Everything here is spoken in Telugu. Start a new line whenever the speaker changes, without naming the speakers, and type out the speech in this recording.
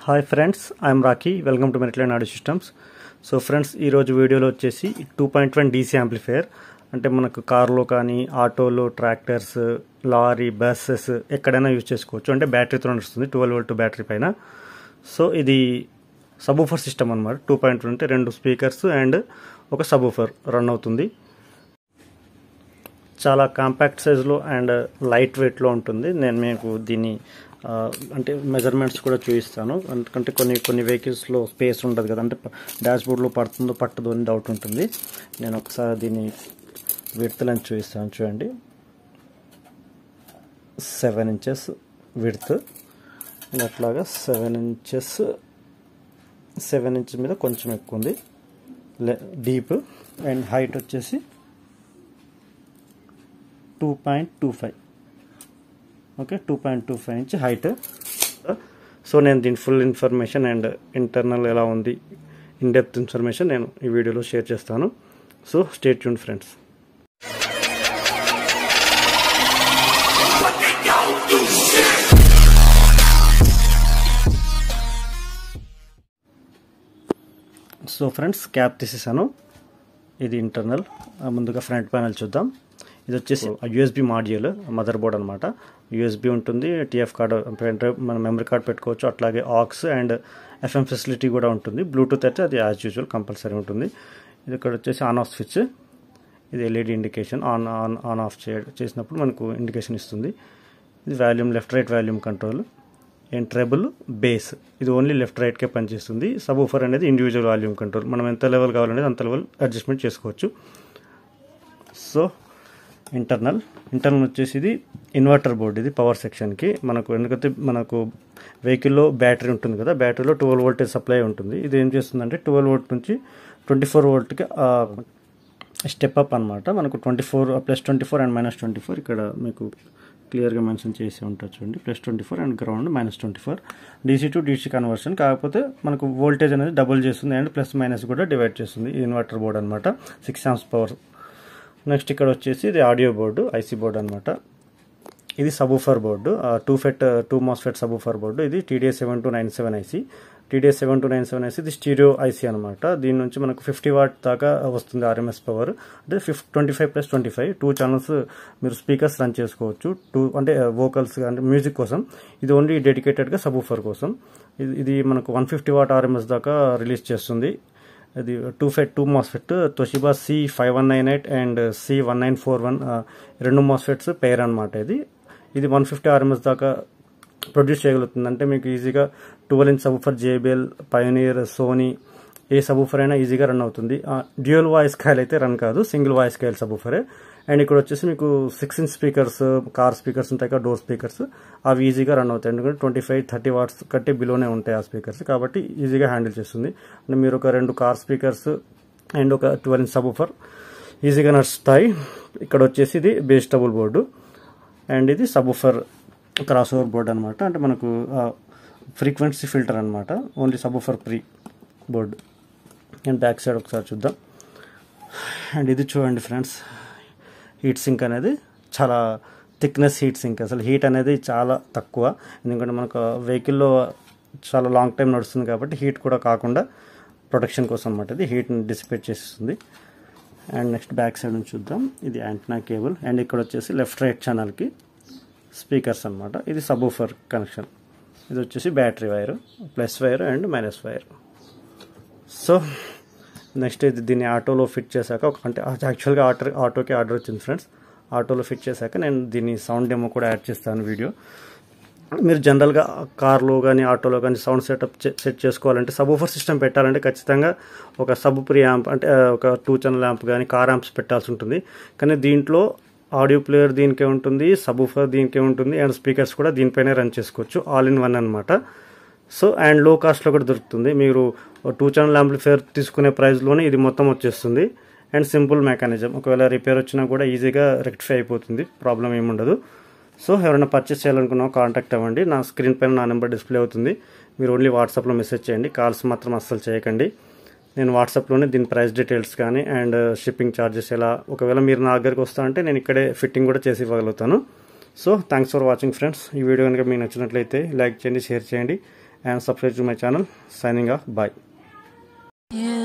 hi friends I'm Rocky welcome to Meritline audio systems so friends ఈరోజు వీడియోలో వచ్చేసి two point one DC amplifier అంటే మనకు కార్లో కానీ ఆటోలో ట్రాక్టర్స్ లారీ బస్సెస్ ఎక్కడైనా యూజ్ చేసుకోవచ్చు అంటే బ్యాటరీతో నడుస్తుంది ట్వెల్వ్ వోల్ట్ బ్యాటరీ పైన సో ఇది సబూఫర్ సిస్టమ్ అనమాట టూ పాయింట్ వన్ అంటే రెండు స్పీకర్స్ అండ్ ఒక సబూఫర్ రన్ అవుతుంది చాలా కాంపాక్ట్ సైజులో అండ్ లైట్ వెయిట్లో ఉంటుంది నేను మీకు దీన్ని ఆ, అంటే మెజర్మెంట్స్ కూడా చూపిస్తాను ఎందుకంటే కొన్ని కొన్ని వెహికల్స్లో స్పేస్ ఉండదు కదా అంటే డాష్ బోర్డ్లో పడుతుందో పట్టదో అని డౌట్ ఉంటుంది నేను ఒకసారి దీన్ని విడతలని చూపిస్తాను చూడండి సెవెన్ ఇంచెస్ విడ్త్ అండ్ అట్లాగా సెవెన్ ఇంచెస్ సెవెన్ ఇంచెస్ మీద కొంచెం ఎక్కువ ఉంది డీప్ అండ్ హైట్ వచ్చేసి two point two five okay two point two five inch height so నేను దీని ఫుల్ ఇన్ఫర్మేషన్ అండ్ ఇంటర్నల్ ఎలా ఉంది ఇన్ డెప్త్ ఇన్ఫర్మేషన్ నేను ఈ వీడియోలో షేర్ చేస్తాను so stay tuned friends so friends cap తీసేసాను ఇది ఇంటర్నల్ ముందుగా ఫ్రంట్ ప్యానల్ చూద్దాం ఇది వచ్చేసి యూఎస్బి మాడ్యూల్ మదర్ బోర్డ్ అనమాట యూఎస్బి ఉంటుంది టీఎఫ్ కార్డ్ పెన్ డ్రైవ్ మన మెమరీ కార్డ్ పెట్టుకోవచ్చు అట్లాగే ఆక్స్ అండ్ ఎఫ్ఎం ఫెసిలిటీ కూడా ఉంటుంది బ్లూటూత్ అయితే అది యాజ్ యూజువల్ కంపల్సరీ ఉంటుంది ఇది ఇక్కడ వచ్చేసి ఆన్ ఆఫ్ స్విచ్ ఇది LED indication on on on off చే చేసినప్పుడు మనకు ఇండికేషన్ ఇస్తుంది ఇది volume left right volume control and treble bass ఇది ఓన్లీ లెఫ్ట్ రైట్కే పనిచేస్తుంది సబ్ ఊఫర్ అనేది ఇండివిజువల్ వాల్యూమ్ కంట్రోల్ మనం ఎంత లెవెల్ కావాలనేది అంత లెవెల్ అడ్జస్ట్మెంట్ చేసుకోవచ్చు సో ఇంటర్నల్ ఇంటర్నల్ వచ్చేసి ఇది ఇన్వర్టర్ బోర్డు ఇది పవర్ సెక్షన్కి మనకు ఎందుకంటే మనకు వెహికల్లో బ్యాటరీ ఉంటుంది కదా బ్యాటరీలో ట్వెల్వ్ వోల్టేజ్ సప్లై ఉంటుంది ఇది ఏం చేస్తుందంటే ట్వెల్వ్ వోల్ట్ నుంచి ట్వంటీ ఫోర్ వోల్ట్కి స్టెప్ అప్ అనమాట మనకు twenty four plus twenty four and minus twenty four ఇక్కడ మీకు క్లియర్గా మెన్షన్ చేసి ఉంటుంది చూడండి plus twenty four and ground minus twenty four DC to DC conversion కాకపోతే మనకు వోల్టేజ్ అనేది డబుల్ చేస్తుంది అండ్ ప్లస్ మైనస్ కూడా డివైడ్ చేస్తుంది ఈ ఇన్వర్టర్ బోర్డ్ అనమాట సిక్స్ ఆమ్స్ పవర్ నెక్స్ట్ ఇక్కడ వచ్చేసి ఇది ఆడియో బోర్డు ఐసీ బోర్డు అనమాట ఇది subwoofer board two FET two MOSFET subwoofer board ఇది TDS seven two nine seven IC TDS seven two nine seven IC ఇది స్టీరియో ఐసీ అనమాట దీని నుంచి మనకు ఫిఫ్టీ వాట్ దాకా వస్తుంది ఆర్ఎంఎస్ పవర్ అంటే ఫిఫ్ twenty five plus twenty five two channels మీరు స్పీకర్స్ రన్ చేసుకోవచ్చు టూ అంటే వోకల్స్ అంటే మ్యూజిక్ కోసం ఇది ఓన్లీ డెడికేటెడ్గా సబూఫర్ కోసం ఇది ఇది మనకు వన్ ఫిఫ్టీ వాట్ ఆర్ఎంఎస్ దాకా రిలీజ్ చేస్తుంది ఇది two FET two MOSFET Toshiba C five one nine eight and C one nine four one రెండు మాస్ఫెట్స్ పేర్ అనమాట ఇది ఇది వన్ ఫిఫ్టీ ఆర్ఎంఎస్ దాకా ప్రొడ్యూస్ చేయగలుగుతుంది అంటే మీకు ఈజీగా twelve inch subwoofer JBL Pioneer Sony ఏ సబూఫర్ అయినా ఈజీగా రన్ అవుతుంది డ్యూయల్ వాయిస్ కాయలు అయితే రన్ కాదు సింగిల్ వాయిస్ కాయలు సబూఫరే అండ్ ఇక్కడ వచ్చేసి మీకు six inch speakers car speakers ఉంటాయి కదా డోర్ స్పీకర్స్ అవి ఈజీగా రన్ అవుతాయి ఎందుకంటే ట్వంటీ ఫైవ్ థర్టీ వాట్స్ కంటే బిలోనే ఉంటాయి ఆ స్పీకర్స్ కాబట్టి ఈజీగా హ్యాండిల్ చేస్తుంది అంటే మీరు ఒక రెండు కార్ స్పీకర్స్ అండ్ ఒక ట్వెల్వ్ ఇంచ్ సబూఫర్ ఈజీగా నడుస్తాయి ఇక్కడ వచ్చేసి ఇది బేస్ డబుల్ బోర్డు అండ్ ఇది సబూఫర్ క్రాస్ ఓవర్ బోర్డ్ అనమాట అంటే మనకు ఫ్రీక్వెన్సీ ఫిల్టర్ అనమాట only subwoofer pre board and back side ఒకసారి చూద్దాం అండ్ ఇది చూడండి ఫ్రెండ్స్ హీట్ సింక్ అనేది చాలా థిక్నెస్ హీట్ సింక్ అసలు హీట్ అనేది చాలా తక్కువ ఎందుకంటే మనకు వెహికల్లో చాలా లాంగ్ టైం నడుస్తుంది కాబట్టి హీట్ కూడా కాకుండా ప్రొటెక్షన్ కోసం అనమాట ఇది హీట్ని డిసిపేట్ చేస్తుంది అండ్ నెక్స్ట్ బ్యాక్ సైడ్ నుంచి చూద్దాం ఇది యాంటనా కేబుల్ అండ్ ఇక్కడ వచ్చేసి లెఫ్ట్ రైట్ ఛానల్కి స్పీకర్స్ అనమాట ఇది సబూఫర్ కనెక్షన్ ఇది వచ్చేసి battery wire plus wire and minus wire so next ఇది దీన్ని ఆటోలో ఫిట్ చేశాక ఒక అంటే యాక్చువల్గా ఆటో ఆటోకి ఆర్డర్ వచ్చింది ఫ్రెండ్స్ ఆటోలో ఫిట్ చేశాక నేను దీన్ని సౌండ్ డెమో కూడా యాడ్ చేస్తాను వీడియో మీరు జనరల్గా కార్లో కానీ ఆటోలో కానీ సౌండ్ సెటప్ సెట్ చేసుకోవాలంటే సబూఫర్ సిస్టమ్ పెట్టాలంటే ఖచ్చితంగా ఒక సబ్ ప్రీ యాంప్ అంటే ఒక టూ ఛానల్ యాంప్ కానీ కార్ యాంప్స్ పెట్టాల్సి ఉంటుంది కానీ దీంట్లో ఆడియో ప్లేయర్ దీనికే ఉంటుంది సబూఫర్ దీనికే ఉంటుంది అండ్ స్పీకర్స్ కూడా దీనిపైనే రన్ చేసుకోవచ్చు ఆల్ ఇన్ వన్ అనమాట సో అండ్ లో కాస్ట్లో కూడా దొరుకుతుంది మీరు టూ ఛానల్ యాంప్లిఫైర్ తీసుకునే ప్రైస్లోనే ఇది మొత్తం వచ్చేస్తుంది అండ్ సింపుల్ మెకానిజం ఒకవేళ రిపేర్ వచ్చినా కూడా ఈజీగా రెక్టిఫై అయిపోతుంది ప్రాబ్లం ఏముండదు సో ఎవరైనా పర్చేస్ చేయాలనుకున్నా కాంటాక్ట్ అవ్వండి నా స్క్రీన్ పైన నా నెంబర్ డిస్ప్లే అవుతుంది మీరు ఓన్లీ వాట్సాప్లో మెసేజ్ చేయండి కాల్స్ మాత్రం అస్సలు చేయకండి నేను వాట్సాప్లోనే దీని ప్రైస్ డీటెయిల్స్ కానీ అండ్ షిప్పింగ్ ఛార్జెస్ ఎలా ఒకవేళ మీరు నా దగ్గరికి వస్తా అంటే నేను ఇక్కడే ఫిట్టింగ్ కూడా చేసి ఇవ్వగలుగుతాను so thanks for watching friends ఈ వీడియో కనుక మీకు నచ్చినట్లయితే లైక్ చేయండి షేర్ చేయండి and subscribe to my channel signing off bye